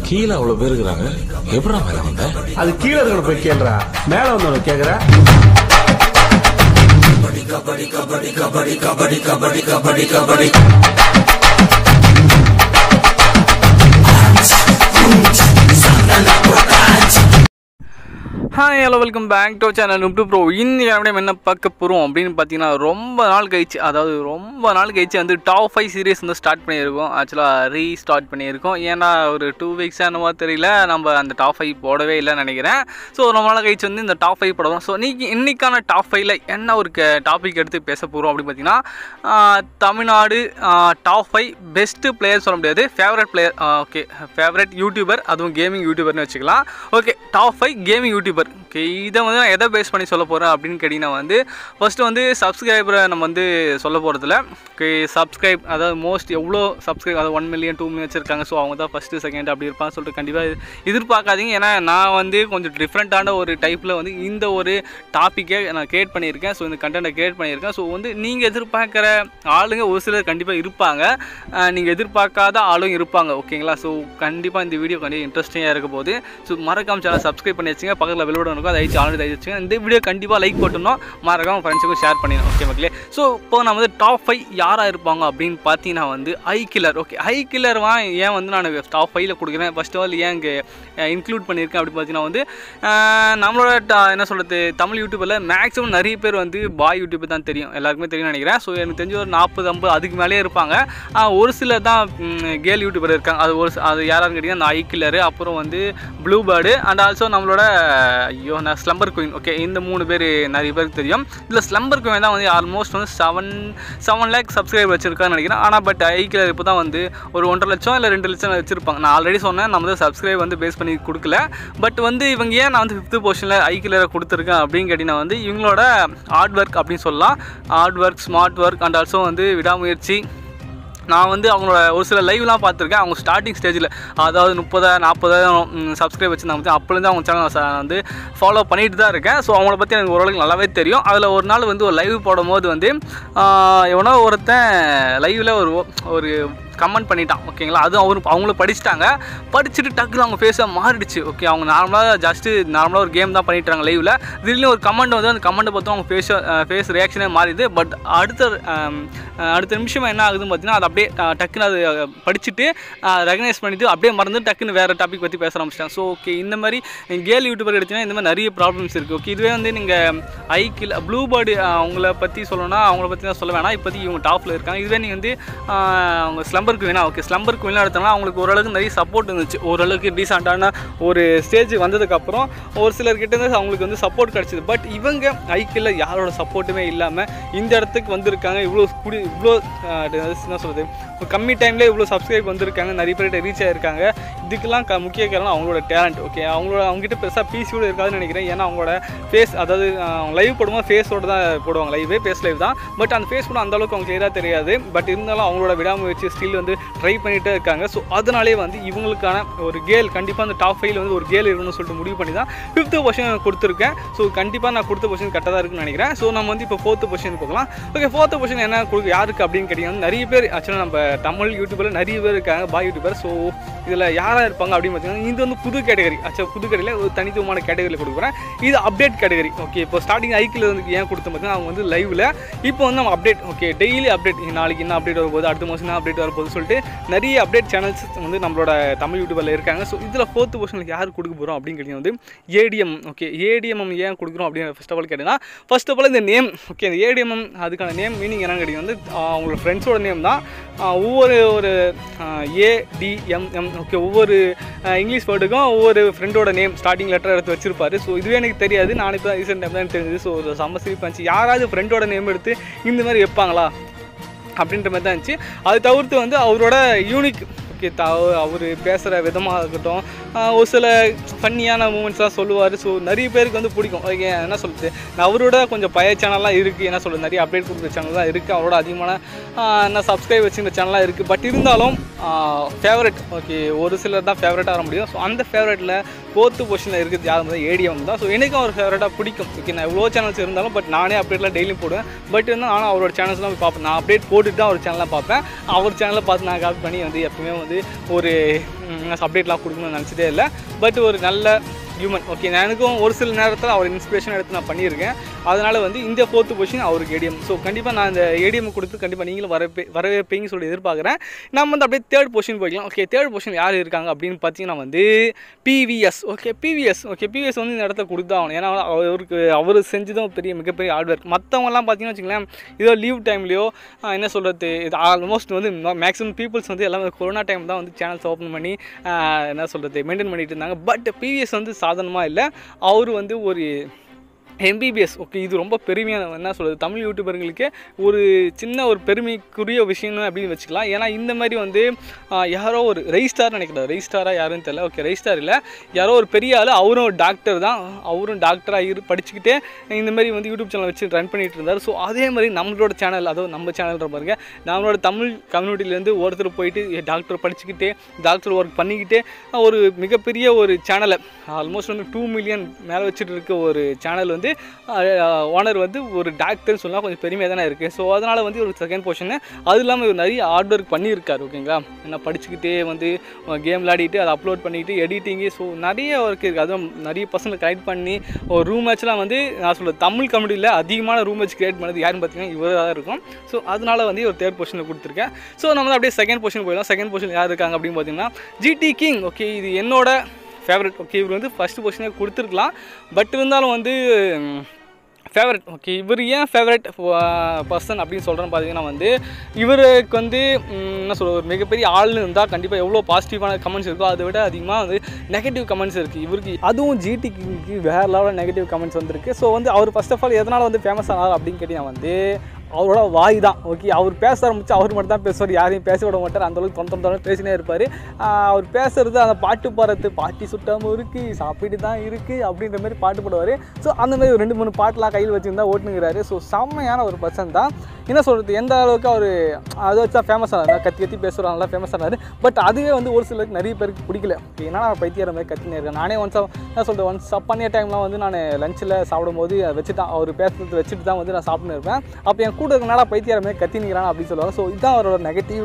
கீழே அவ்வளவு பேர் இருக்கிறாங்க எப்படா மேல வந்த அது கீழே இருக்கிற போய் கேளுடா மேல வந்தவன கேக்குற hi hello welcome back to channel நுப்டு ப்ரோ இன்னைக்கு நம்ம என்ன பார்க்க போகிறோம் அப்படின்னு பார்த்தீங்கன்னா ரொம்ப நாள் கழிச்சு அதாவது ரொம்ப நாள் கழிச்சு வந்து டாப் ஃபைவ் சீரியஸ் வந்து ஸ்டார்ட் பண்ணியிருக்கோம் ஆக்சுவலாக ரீஸ்டார்ட் பண்ணியிருக்கோம் ஏன்னா ஒரு டூ வீக்ஸ் என்னவோ தெரியல நம்ம அந்த டாப் ஃபைவ் போடவே இல்லைன்னு நினைக்கிறேன் ஸோ ரொம்ப நாள் கழிச்சு வந்து இந்த டாப் ஃபைவ் போடுவோம் ஸோ இன்னைக்கு இன்னைக்கான டாப் ஃபைவ்ல என்ன ஒரு டாபிக் எடுத்து பேச போகிறோம் அப்படின்னு பார்த்தீங்கன்னா ஆஹ், Tamil Nadu top five best player சொல்ல முடியாது favourite player okay favourite YouTuber அதுவும் கேமிங் யூடியூபர்னு வச்சுக்கலாம் okay top five gaming YouTuber okay இதை வந்து நான் எதை பேஸ் பண்ணி சொல்ல போகிறேன் அப்படின்னு கேட்டிங்கன்னா வந்து ஃபஸ்ட்டு வந்து சப்ஸ்கிரைபரை நம்ம வந்து சொல்ல போகிறதுல ஓகே சப்ஸ்கிரைப் அதாவது மோஸ்ட் எவ்வளோ சப்ஸ்கிரைப் அதாவது ஒன் மில்லியன் டூ மில்லியன் வச்சுருக்காங்க ஸோ அவங்க தான் ஃபஸ்ட்டு செகண்ட் அப்படி இருப்பான்னு சொல்லிட்டு கண்டிப்பாக எதிர்பார்க்காதீங்க ஏன்னா நான் வந்து கொஞ்சம் டிஃப்ரெண்ட்டான ஒரு டைப்பில் வந்து இந்த ஒரு டாப்பிக்கை நான் கிரியேட் பண்ணியிருக்கேன் ஸோ இந்த கண்டென்ட்டை கிரியேட் பண்ணியிருக்கேன் ஸோ வந்து நீங்கள் எதிர்பார்க்குற ஆளுங்க ஒரு சிலர் கண்டிப்பாக இருப்பாங்க நீங்கள் எதிர்பார்க்காத ஆளும் இருப்பாங்க ஓகேங்களா ஸோ கண்டிப்பாக இந்த வீடியோ கண்டிப்பாக இன்ட்ரெஸ்டிங்காக இருக்க போகுது ஸோ மறக்காம சேனல் சப்ஸ்கிரைப் பண்ணி வச்சுங்க பக்கத்தில் வெளியோட இருக்கும் அதை அழிச்சு ஆல்ரெடி வச்சுங்க இந்த வீடியோ கண்டிப்பாக லைக் போட்டணும் மறக்காம ஃப்ரெண்ட்ஸுக்கும் ஷேர் பண்ணிடணும் ஓகே மக்களே ஸோ இப்போ நம்ம வந்து டாப் ஃபைவ் யாராக இருப்பாங்க அப்படின்னு பார்த்தீங்கன்னா வந்து I killer okay I killer வா ஏன் வந்து நான் டாப் ஃபைவ்ல கொடுக்குறேன் ஃபர்ஸ்ட் ஆஃப் ஆல் ஏன் இங்கே இன்க்ளூட் பண்ணியிருக்கேன் அப்படின்னு பார்த்தீங்கன்னா வந்து அஹ், நம்மளோட ta- என்ன சொல்கிறது தமிழ் யூடியூப்பில் மேக்ஸிமம் நிறைய பேர் வந்து பாய் யூடியூப் தான் தெரியும் எல்லாருக்குமே தெரியும்னு நினைக்கிறேன் ஸோ எனக்கு தெரிஞ்ச ஒரு நாற்பது ஐம்பது அதுக்கு மேலேயே இருப்பாங்க ஆஹ், ஒரு சிலர் தான் கேர்ள் யூடியூபர் இருக்காங்க அது ஒரு சி- அது யாரான்னு கேட்டிங்கன்னா அந்த ஐ கில்லரு அப்புறம் வந்து ப்ளூ பேர்டு அண்ட் ஆல்சோ நம்மளோட ஐயோ நான் ஸ்லம்பர் குயின் ஓகே இந்த மூணு பேர் நிறைய பேருக்கு தெரியும் இதில் ஸ்லம்பர் குயின் தான் வந்து ஆல்மோஸ்ட் வந்து செவன் செவன் லேக் சப்ஸ்கிரைபர் வச்சிருக்கான்னு நினைக்கிறேன் ஆனால் பட் ஐ கில்லர் இப்போ தான் வந்து ஒரு ஒன்றரை லட்சம் இல்லை ரெண்டு லட்சம் வச்சிருப்பாங்க நான் ஆல்ரெடி சொன்னேன் நம்ம வந்து சப்ஸ்கிரைப் வந்து பேஸ் பண்ணி கொடுக்கல பட் வந்து இவங்க ஏன் நான் வந்து ஃபிஃப்த்து பொசிஷனில் ஐ கில்லரை கொடுத்துருக்கேன் அப்படின்னு கேட்டிங்கன்னா வந்து இவங்களோட ஹார்ட் ஒர்க் அப்படின்னு சொல்லலாம் hard work smart work and also வந்து விடாமுயற்சி நான் வந்து அவங்களோட ஒரு சில லைவ்லாம் பார்த்துருக்கேன் அவங்க ஸ்டார்டிங் ஸ்டேஜில் அதாவது முப்பதாயிரம் நாற்பதாயிரம் சப்ஸ்கிரைப் வச்சுருந்தாங்க பற்றி அப்போலேருந்து அவங்க சேனல் வந்து ஃபாலோ பண்ணிட்டு தான் இருக்கேன் ஸோ அவங்கள பற்றி எனக்கு ஓரளவுக்கு நல்லாவே தெரியும் அதில் ஒரு நாள் வந்து ஒரு லைவ் போடும்போது வந்து ஆஹ், எவனோ ஒருத்தன் லைவில் ஒரு ஒரு கமெண்ட் பண்ணிட்டான் ஓகேங்களா அதுவும் அவரு அவங்களும் படிச்சிட்டாங்க படிச்சுட்டு டக்குனு அவங்க ஃபேஸாக மாறிடுச்சு ஓகே அவங்க நார்மலாக ஜஸ்ட்டு நார்மலாக ஒரு கேம் தான் பண்ணிட்டாங்க லைவில் திடீர்னு ஒரு கமெண்ட் வந்து அந்த கமெண்ட்டை பார்த்து அவங்க ஃபேஸ் ஃபேஸ் ரியாக்ஷனே மாறிடுது பட் அடுத்த ஆம், அடுத்த நிமிஷம் என்ன ஆகுதுன்னு பார்த்தீங்கன்னா அது அப்படியே அஹ், டக்குன்னு அது அஹ், படிச்சுட்டு ரெகனைஸ் பண்ணிட்டு அப்படியே மறந்து டக்குன்னு வேறு டாபிக் பற்றி பேச ஆரம்பிச்சிட்டாங்க ஸோ ஓகே இந்த மாதிரி கேர்ள் யூடியூபர் எடுத்தீங்கன்னா இந்த மாதிரி நிறைய ப்ராப்ளம்ஸ் இருக்குது ஓகே இதுவே வந்து நீங்கள் ஐக்கில் ப்ளூ பேர்டு அவங்கள பற்றி சொல்லணும்னா அவங்கள பற்றி தான் சொல்ல வேணாம் இப்போதைக்கு இவங்க டாப்பில் இருக்காங்க இதுவே நீங்கள் வந்து ஆஹ், அவங்க ஸ்லம்பருக்கு வேணா ஓகே ஸ்லம்பருக்கு வேணா எடுத்தாங்கன்னா அவங்களுக்கு ஓரளவுக்கு நிறைய சப்போர்ட் இருந்துச்சு ஓரளவுக்கு டீசெண்டான ஒரு ஸ்டேஜ் வந்ததுக்கப்புறம் ஒரு சிலர்கிட்ட இருந்து அவங்களுக்கு வந்து சப்போர்ட் கிடச்சிது பட் இவங்க ஐக்கில் யாரோட சப்போர்ட்டுமே இல்லாமல் இந்த இடத்துக்கு வந்திருக்காங்க இவ்வளோ குடி இவ்வளோ ஆஹ், என்ன சொல்கிறது கம்மி டைம்லேயே இவ்வளோ சப்ஸ்கிரைப் வந்திருக்காங்க நிறைய பேர்கிட்ட ரீச் ஆகிருக்காங்க இதுக்கெல்லாம் க முக்கிய காரணம் அவங்களோட டேலண்ட் ஓகே அவங்களோட அவங்ககிட்ட பெருசாக பிசியோட இருக்காதுன்னு நினைக்கிறேன் ஏன்னா அவங்களோட ஃபேஸ் அதாவது லைவ் போடும்போது ஃபேஸோட தான் போடுவாங்க லைவே ஃபேஸ் லைவ் தான் பட் அந்த ஃபேஸ் கூட அந்த அளவுக்கு அவங்க கிளியராக தெரியாது பட் இருந்தாலும் அவங்களோட விடாமுயற்சி ஸ்டில் வந்து ட்ரை பண்ணிகிட்டே இருக்காங்க ஸோ அதனாலே வந்து இவங்களுக்கான ஒரு கேல் கண்டிப்பாக அந்த டாப் ஃபைவ்ல வந்து ஒரு கேல் இருக்கணும்னு சொல்லிட்டு முடிவு பண்ணி தான் ஃபிஃப்த்து பொசிஷன் கொடுத்துருக்கேன் ஸோ கண்டிப்பாக நான் கொடுத்த பொசிஷன் கரெக்டாக தான் இருக்குன்னு நினைக்கிறேன் ஸோ நம்ம வந்து இப்போ ஃபோர்த்து பொசிஷன் போகலாம் ஓகே ஃபோர்த்து பொசிஷன் என்ன கொடுக்க யாருக்கு அப்படின்னு கேட்டிங்கன்னா நிறைய பேர் ஆக்சுவலாக நம்ம தமிழ் யூடியூபரில் நிறைய பேர் இருக்காங்க பாய் யூடியூபர் ஸோ இதில் யாராக இருப்பாங்க அப்படின்னு பார்த்தீங்கன்னா இது வந்து புது கேட்டகரி ஆக்சுவலாக புது கேட்டகரியில் ஒரு தனித்துவமான கேட்டகரியில் கொடுக்குறேன் இது அப்டேட் கேட்டகரி ஓகே இப்போ ஸ்டார்டிங் ஐக்கில் வந்து ஏன் கொடுத்த பார்த்தீங்கன்னா அவங்க வந்து லைவில் இப்போ வந்து நம்ம அப்டேட் ஓகே டெய்லி அப்டேட் நாளைக்கு என்ன அப்டேட் வரப்போகுது அடுத்த மாதம் என்ன அப்டேட் வரப்போகுது சொல்லிட்டு நிறைய அப்டேட் சேனல்ஸ் வந்து நம்மளோட தமிழ் யூடியூபில் இருக்காங்க ஸோ இதில் ஃபோர்த்து பொசிஷனுக்கு யார் கொடுக்க போகிறோம் அப்படின்னு கேட்டிங்கன்னா வந்து ஏடிஎம் ஓகே ஏடிஎம் ஏன் கொடுக்குறோம் அப்படின்னு ஃபர்ஸ்ட் ஆஃப் ஆல் கேட்டிங்கன்னா ஃபர்ஸ்ட் ஆஃப் ஆல் இந்த நேம் ஓகே இந்த ஏடிஎம் அதுக்கான நேம் மீனிங் என்னன்னு கேட்டிங்கன்னா வந்து ஆஹ், அவங்களோட ஃப்ரெண்ட்ஸோட நேம் தான் ஆஹ், ஒவ்வொரு ஒரு ஏடிஎம்எம் ஓகே ஒவ்வொரு ஆஹ், இங்கிலீஷ் வேர்டுக்கும் ஒவ்வொரு ஃப்ரெண்டோட நேம் ஸ்டார்டிங் லெட்டர் எடுத்து வச்சிருப்பாரு ஸோ இதுவே எனக்கு தெரியாது நான் இப்போ ரீசெண்ட் டைம் தான் தெரிஞ்சது ஸோ ஒரு செம்ம சிரிப்பு இருந்துச்சு யாராவது ஃப்ரெண்டோட நேம் எடுத்து இந்த மாதிரி வைப்பாங்களா அப்படின்ற மாதிரி தான் இருந்துச்சு அது தவிர்த்து வந்து அவரோட யூனிக் ஓகே த அவர் பேசுகிற விதமாக இருக்கட்டும் ஆஹ் ஒரு சில ஃபன்னியான மூமெண்ட்ஸ்லாம் சொல்லுவார் ஸோ நிறைய பேருக்கு வந்து பிடிக்கும் ஓகே என்ன சொல்கிறது அவரோட கொஞ்சம் பழைய சேனல்லாம் இருக்குது என்ன சொல்கிறது நிறைய அப்டேட் கொடுக்குற சேனல் தான் இருக்குது அவரோட அதிகமான ஆஹ் என்ன சப்ஸ்கிரைப் வச்சுருந்த சேனல்லாம் இருக்குது பட் இருந்தாலும் ஃபேவரட் ஓகே ஒரு சிலர் தான் ஃபேவரட்டாக வர முடியும் ஸோ அந்த ஃபேவரட்டில் ஃபோர்த்து பொசிஷனில் இருக்குது யார் வந்து ஏடிஎம் தான் ஸோ எனக்கும் அவர் ஃபேவரட்டாக பிடிக்கும் ஓகே நான் எவ்வளோ சேனல்ஸ் இருந்தாலும் பட் நானே அப்டேட்லாம் டெய்லியும் போடுவேன் பட் வந்து ஆனால் அவரோட சேனல்ஸ்லாம் போய் பார்ப்பேன் நான் அப்டேட் போட்டுட்டு தான் அவர் சேனலாக பார்ப்பேன் அவர் சேனலை பார்த்து நான் காப்பி பண்ணி வந்து எப்பவுமே வந்து வந்து ஒரு அப்டேட்லாம் கொடுக்கணும்னு நினச்சதே இல்லை பட் ஒரு நல்ல ஹியூமன் ஓகே நான் எனக்கும் ஒரு சில நேரத்தில் அவர் இன்ஸ்பிரேஷன் எடுத்து நான் பண்ணியிருக்கேன் அதனால் வந்து இந்த ஃபோர்த்து பொசிஷன் அவருக்கு ஏடிஎம் ஸோ கண்டிப்பாக நான் இந்த ஏடிஎம் கொடுத்து கண்டிப்பாக நீங்களும் வரவே வரவேற்பீங்கன்னு சொல்லி எதிர்பார்க்குறேன் நம்ம வந்து அப்படியே தேர்ட் பொசிஷன் போய்க்கலாம் ஓகே தேர்ட் பொசிஷன் யார் இருக்காங்க அப்படின்னு பார்த்தீங்கன்னா வந்து PVS okay PVS okay PVS வந்து இந்த இடத்த கொடுத்தாகணும் ஏன்னா அவருக்கு அவர் செஞ்சதும் பெரிய மிகப்பெரிய ஹார்ட் ஒர்க் மற்றவங்கலாம் பார்த்தீங்கன்னா வச்சுங்களேன் ஏதோ லீவ் டைம்லையோ என்ன சொல்கிறது இது ஆல்மோஸ்ட் வந்து மேக்ஸிமம் பீப்புள்ஸ் வந்து எல்லாமே கொரோனா டைம் தான் வந்து சேனல்ஸ் ஓப்பன் பண்ணி ஆஹ், என்ன சொல்கிறது மெயின்டைன் பண்ணிட்டு இருந்தாங்க பட் பிவிஎஸ் வந்து சாதாரணமாக இல்லை அவர் வந்து ஒரு எம்பிபிஎஸ் ஓகே இது ரொம்ப பெருமையான என்ன சொல்கிறது தமிழ் யூடியூபர்களுக்கு ஒரு சின்ன ஒரு பெருமைக்குரிய விஷயம் அப்படின்னு வச்சுக்கலாம் ஏன்னா இந்த மாதிரி வந்து ஆஹ், யாரோ ஒரு ரெய்ஸ்டார் நினைக்கிறேன் ரெய்ஸ்டாராக யாருன்னு தெரியல ஓகே ரெய்ஸ்டார் இல்லை யாரோ ஒரு பெரிய ஆள் அவரும் ஒரு டாக்டர் தான் அவரும் டாக்டராக இரு படிச்சுக்கிட்டே இந்த மாதிரி வந்து யூடியூப் சேனல் வச்சு ரன் பண்ணிட்டு இருந்தார் ஸோ அதே மாதிரி நம்மளோட சேனல் அதாவது நம்ம சேனல்ன்ற பாருங்க நம்மளோட தமிழ் கம்யூனிட்டிலேருந்து ஒருத்தர் போயிட்டு டாக்டர் படிச்சுக்கிட்டே டாக்டர் ஒர்க் பண்ணிக்கிட்டே ஒரு மிகப்பெரிய ஒரு சேனலை ஆல்மோஸ்ட் வந்து டூ மில்லியன் மேலே வச்சுட்டு இருக்க ஒரு சேனல் வந்து ஓனர் வந்து ஒரு டாக்டர்னு சொன்னால் கொஞ்சம் பெருமையாக தானே இருக்குது ஸோ அதனால் வந்து ஒரு செகண்ட் பொசிஷனு அது இல்லாமல் இவர் நிறைய ஹார்ட் ஒர்க் பண்ணியிருக்காரு ஓகேங்களா என்ன படிச்சுக்கிட்டே வந்து கேம் விளையாடிட்டு அதை அப்லோட் பண்ணிட்டு எடிட்டிங்கு ஸோ நிறைய ஒர்க் இருக்குது அதுவும் நிறைய பசங்களை கனெக்ட் பண்ணி ஒரு ரூம் மேட்ச்லாம் வந்து நான் சொல்ல தமிழ் கமெடியில் அதிகமான ரூம் மேட்ச் கிரியேட் பண்ணது யாருன்னு பார்த்தீங்கன்னா இவராக தான் இருக்கும் ஸோ அதனால வந்து ஒரு தேர்ட் பொசிஷனில் கொடுத்துருக்கேன் ஸோ நம்ம வந்து அப்படியே செகண்ட் பொசிஷன் போயிடலாம் செகண்ட் பொசிஷன் யார் இருக்காங்க அப்படின்னு பார்த்தீங்கன்னா ஜிடி கிங் ஓகே இது என்னோட ஃபேவரட் ஓகே இவர் வந்து ஃபஸ்ட்டு பொசிஷனே கொடுத்துருக்கலாம் பட் இருந்தாலும் வந்து ஃபேவரட் ஓகே இவர் ஏன் ஃபேவரட் பர்சன் அப்படின்னு சொல்கிறேன்னு பார்த்தீங்கன்னா வந்து இவருக்கு வந்து ம், என்ன சொல்ற ஒரு மிகப்பெரிய ஆள்னு இருந்தால் கண்டிப்பாக எவ்வளோ பாசிட்டிவான கமெண்ட்ஸ் இருக்கோ அதை விட அதிகமாக வந்து நெகட்டிவ் கமெண்ட்ஸ் இருக்குது இவருக்கு அதுவும் ஜிடிக்கு வேறு லெவலில் நெகட்டிவ் கமெண்ட்ஸ் வந்திருக்கு ஸோ வந்து அவர் ஃபர்ஸ்ட் ஆஃப் ஆல் எதனால் வந்து ஃபேமஸ் ஆனார் அப்படின்னு கேட்டிங்கன்னா வந்து அவரோட வாய் தான் ஓகே அவர் பேச ஆரம்பிச்சு அவர் மட்டும் தான் பேசுவார் யாரையும் பேச விட மாட்டார் அந்த அளவுக்கு தொந்த தொந்த பேசினே இருப்பார் அவர் பேசுறது அந்த பாட்டு பாடுறது பாட்டி சுட்டாமல் இருக்கு சாப்பிட்டு தான் இருக்கு அப்படின்ற மாதிரி பாட்டு பாடுவார் ஸோ அந்த மாதிரி ஒரு ரெண்டு மூணு பாட்டெலாம் கையில் வச்சுருந்தா ஓட்டுனுங்கிறாரு ஸோ செம்மையான ஒரு பர்சன் தான் என்ன சொல்கிறது எந்த அளவுக்கு அவர் அதை வச்சு தான் ஃபேமஸ் ஆனார் கத்தி கத்தி பேசுகிறாங்க நல்லா ஃபேமஸ் ஆனார் பட் அதுவே வந்து ஒரு சிலருக்கு நிறைய பேருக்கு பிடிக்கல ஏன்னா நான் பைத்தியார மாதிரி கத்தினே இருக்கேன் நானே ஒன்ஸ் என்ன சொல்கிறது ஒன்ஸ் அப் பண்ணிய டைம்லாம் வந்து நான் லஞ்சில் சாப்பிடும்போது அதை வச்சு தான் அவர் பேசுறது வச்சுட்டு தான் வந்து நான் சாப்பிட்டு இருப்பேன் அப்போ என் கூட இருக்கனால பைத்தியார மாதிரி கத்தினிக்கிறான் அப்படின்னு சொல்லுவாங்க ஸோ இதுதான் அவரோட நெகட்டிவ்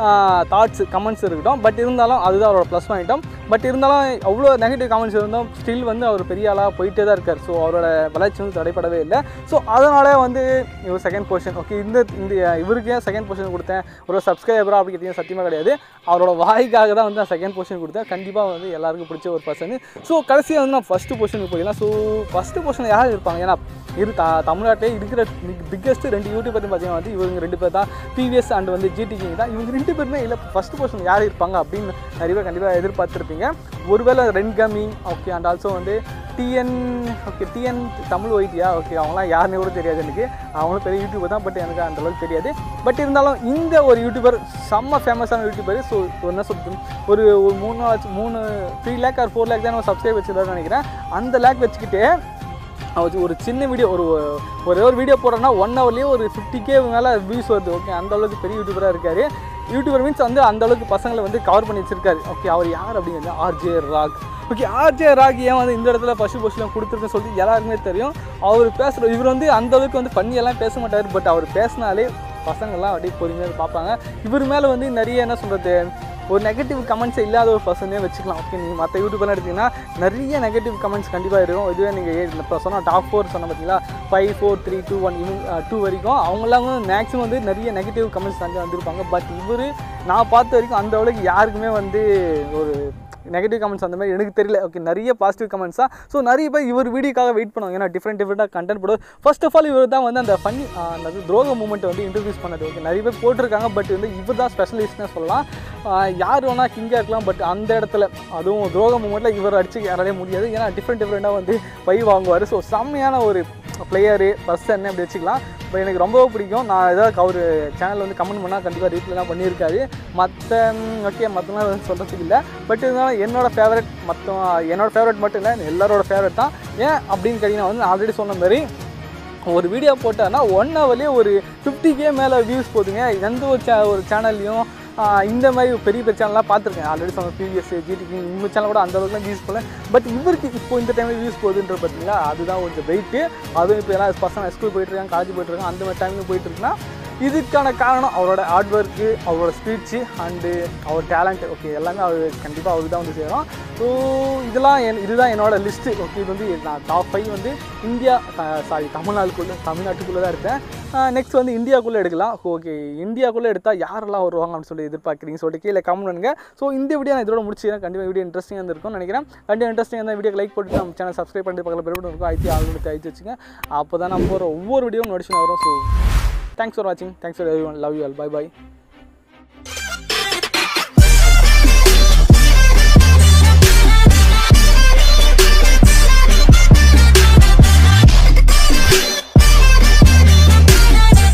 தாட்ஸ் கமெண்ட்ஸ் இருக்கட்டும் பட் இருந்தாலும் அதுதான் அவரோட ப்ளஸ் பாயிண்ட்டும் பட் இருந்தாலும் அவ்வளோ நெகட்டிவ் கமெண்ட்ஸ் இருந்தும் ஸ்டில் வந்து அவர் பெரிய ஆளாக போயிட்டே தான் இருக்கார் ஸோ அவரோட வளர்ச்சி வந்து தடைப்படவே இல்லை ஸோ அதனாலே வந்து இவர் செகண்ட் பொசிஷன் ஓகே இந்த இந்த இவருக்கு ஏன் செகண்ட் பொசிஷன் கொடுத்தேன் ஒரு சப்ஸ்கிரைபரா அப்படி கேட்டீங்கன்னா சத்தியமாக கிடையாது அவரோட வாய்க்காக தான் வந்து நான் செகண்ட் பொசிஷன் கொடுத்தேன் கண்டிப்பாக வந்து எல்லாருக்கும் பிடிச்ச ஒரு பர்சன் ஸோ கடைசியாக வந்து நான் ஃபஸ்ட்டு பொசிஷனுக்கு போயிடலாம் ஸோ ஃபஸ்ட்டு பொசிஷன் யார் இருப்பாங்க ஏன்னா இரு த தமிழ்நாட்டிலே இருக்கிற பிக்கஸ்ட் ரெண்டு யூடியூபர் பார்த்தீங்கன்னா வந்து இவங்க ரெண்டு பேர் தான் பிவிஎஸ் அண்ட் வந்து ஜிடி கிங் தான் இவங்க ரெண்டு பேருமே இல்லை ஃபஸ்ட் பொசிஷன் யார் இருப்பாங்க அப்படின்னு நிறைய பேர் கண்டிப்பாக எதிர்பார்த்துருப்பீங்க ஒருவேளை ரென்கமி ஓகே அண்ட் ஆல்சோ வந்து டிஎன் ஓகே டிஎன் தமிழ் ஒய்டியா ஓகே அவங்களாம் யாருன்னு கூட தெரியாது எனக்கு அவங்களும் பெரிய யூடியூபர் தான் பட் எனக்கு அந்த அளவுக்கு தெரியாது பட் இருந்தாலும் இந்த ஒரு யூடியூபர் செம்ம ஃபேமஸான யூடியூபர் ஸோ என்ன சொல்றது ஒரு ஒரு மூணு நாள் மூணு three lakh or four lakh தான் சப்ஸ்கிரைப் வச்சுருந்தாருன்னு நினைக்கிறேன் அந்த லேக் வச்சுக்கிட்டு அவர் ஒரு சின்ன வீடியோ ஒரு ஒரே ஒரு வீடியோ போடுறேன்னா ஒன் ஹவர்லேயே ஒரு ஃபிஃப்டி கே மேலே வியூஸ் வருது ஓகே அந்த அளவுக்கு பெரிய யூடியூபராக இருக்காரு யூடியூபர் மீன்ஸ் வந்து அந்த அளவுக்கு பசங்களை வந்து கவர் பண்ணி வச்சிருக்காரு ஓகே அவர் யார் அப்படிங்கிறது RJ rock okay RJ rock ஏன் வந்து இந்த இடத்துல பசு பசுலாம் கொடுத்துருக்குன்னு சொல்லிட்டு எல்லாருக்குமே தெரியும் அவர் பேசுகிற இவர் வந்து அந்த அளவுக்கு வந்து பண்ணியெல்லாம் பேச மாட்டார் பட் அவர் பேசினாலே பசங்கள்லாம் அப்படியே பொறுமையாக பார்ப்பாங்க இவர் மேலே வந்து நிறைய என்ன சொல்கிறது ஒரு நெகட்டிவ் கமெண்ட்ஸ் இல்லாத ஒரு பர்சனே வச்சுக்கலாம் ஓகே நீங்கள் மற்ற யூடியூப்லாம் எடுத்தீங்கன்னா நிறைய நெகட்டிவ் கமெண்ட்ஸ் கண்டிப்பாக இருக்கும் இதுவே நீங்கள் இப்போ சொன்ன டாப் ஃபோர் சொன்ன பார்த்தீங்களா five four three two one இவங்க டூ வரைக்கும் அவங்களாம் மேக்ஸிமம் வந்து நிறைய நெகட்டிவ் கமெண்ட்ஸ் வந்து வந்திருப்பாங்க பட் இவர் நான் பார்த்த வரைக்கும் அந்த அளவுக்கு யாருக்குமே வந்து ஒரு நெகட்டிவ் கமெண்ட்ஸ் அந்த மாதிரி எனக்கு தெரியல ஓகே நிறைய பாசிட்டிவ் கமெண்ட்ஸ் தான் ஸோ நிறைய பேர் இவர் வீடியோக்காக வெயிட் பண்ணுவாங்க ஏன்னா டிஃப்ரெண்ட் டிஃப்ரெண்ட்டாக கண்டென்ட் போடுவோம் ஃபர்ஸ்ட் ஆஃப் ஆல் இவர் தான் வந்து அந்த ஃபன்னி அந்த துரோக மூமெண்ட் வந்து இன்ட்ரடியூஸ் பண்ணது ஓகே நிறைய பேர் போட்டிருக்காங்க பட் வந்து இவர் தான் ஸ்பெஷலிஸ்ட்னே சொல்லலாம் ஆஹ் யார் வேணால் கிங்காக இருக்கலாம் பட் அந்த இடத்துல அதுவும் துரோக மூமெண்ட்டில் இவர் அடிச்சு யாராலே முடியாது ஏன்னா டிஃப்ரெண்ட் டிஃப்ரெண்ட்டாக வந்து பை வாங்குவார் ஸோ செம்மையான ஒரு பிளேயரு பர்சன் அப்படி வச்சுக்கலாம் பட் எனக்கு ரொம்ப பிடிக்கும் நான் ஏதாவது அவர் சேனலில் வந்து கமெண்ட் பண்ணால் கண்டிப்பாக ரீப்லாம் பண்ணியிருக்காரு மற்ற ஓகே மற்றலாம் வந்து சொல்கிறதுக்கு இல்லை பட் இருந்தாலும் என்னோட ஃபேவரட் மற்ற என்னோட ஃபேவரட் மட்டும் இல்லை எல்லாரோட ஃபேவரட் தான் ஏன் அப்படின்னு கேட்டிங்கன்னா வந்து நான் ஆல்ரெடி சொன்ன மாதிரி ஒரு வீடியோ போட்டான்னா ஒன் ஹவர்லேயே ஒரு ஃபிஃப்டி கே மேலே வியூஸ் போதுங்க எந்த ஒரு சே ஒரு சேனல்லையும் இந்த மாதிரி பெரிய பெரிய சேனல்லாம் பார்த்துருக்கேன் ஆல்ரெடி சொன்ன பிவிஎஸ் ஜிடிக்கு இந்த சேனல் கூட அந்த அளவுக்குலாம் வியூஸ் போகல பட் இவருக்கு இப்போ இந்த டைமில் வியூஸ் போகுதுன்ற பார்த்தீங்களா அதுதான் கொஞ்சம் வெயிட்டு அதுவும் இப்போ எல்லாம் பசங்க ஸ்கூல் போயிட்டு இருக்காங்க காலேஜ் போயிட்டு இருக்காங்க அந்த மாதிரி டைமில் போயிட்டு இருக்குன்னா இதுக்கான காரணம் அவரோட ஹார்ட் ஒர்க்கு அவரோட ஸ்பீச்சு அண்டு அவர் டேலண்ட் ஓகே எல்லாமே அவர் கண்டிப்பாக அவருக்கு தான் வந்து சேரும் ஸோ இதெல்லாம் என் இதுதான் என்னோட லிஸ்ட்டு ஓகே இது வந்து நான் டாப் ஃபைவ் வந்து இந்தியா சாரி தமிழ்நாட்டுக்குள்ளே தமிழ்நாட்டுக்குள்ளே தான் இருக்கேன் நெக்ஸ்ட் வந்து இந்தியாவுக்குள்ளே எடுக்கலாம் ஓகே இந்தியாவுக்குள்ளே எடுத்தால் யாரெல்லாம் வருவாங்க அப்படின்னு சொல்லி எதிர்பார்க்குறீங்க சொல்லிட்டு கீழே கமெண்ட் பண்ணுங்க ஸோ இந்த வீடியோ நான் இதோட முடிச்சிக்கிறேன் கண்டிப்பாக வீடியோ இன்ட்ரெஸ்டிங்காக இருந்திருக்கும்னு நினைக்கிறேன் கண்டிப்பாக இன்ட்ரெஸ்டிங்காக இருந்தால் வீடியோ லைக் போட்டு நம்ம சேனல் சப்ஸ்கிரைப் பண்ணிட்டு பக்கத்தில் பெருமிட்டு இருக்கும் ஐத்தி ஆளுநர் ஐத்தி வச்சுங்க அப்போ தான் நம்ம போகிற ஒவ்வொரு வீடியோவும் நோட்டிஃபிகேஷன் வரும் ஸோ தேங்க்ஸ் ஃபார் வாட்சிங் thanks for everyone love you all bye by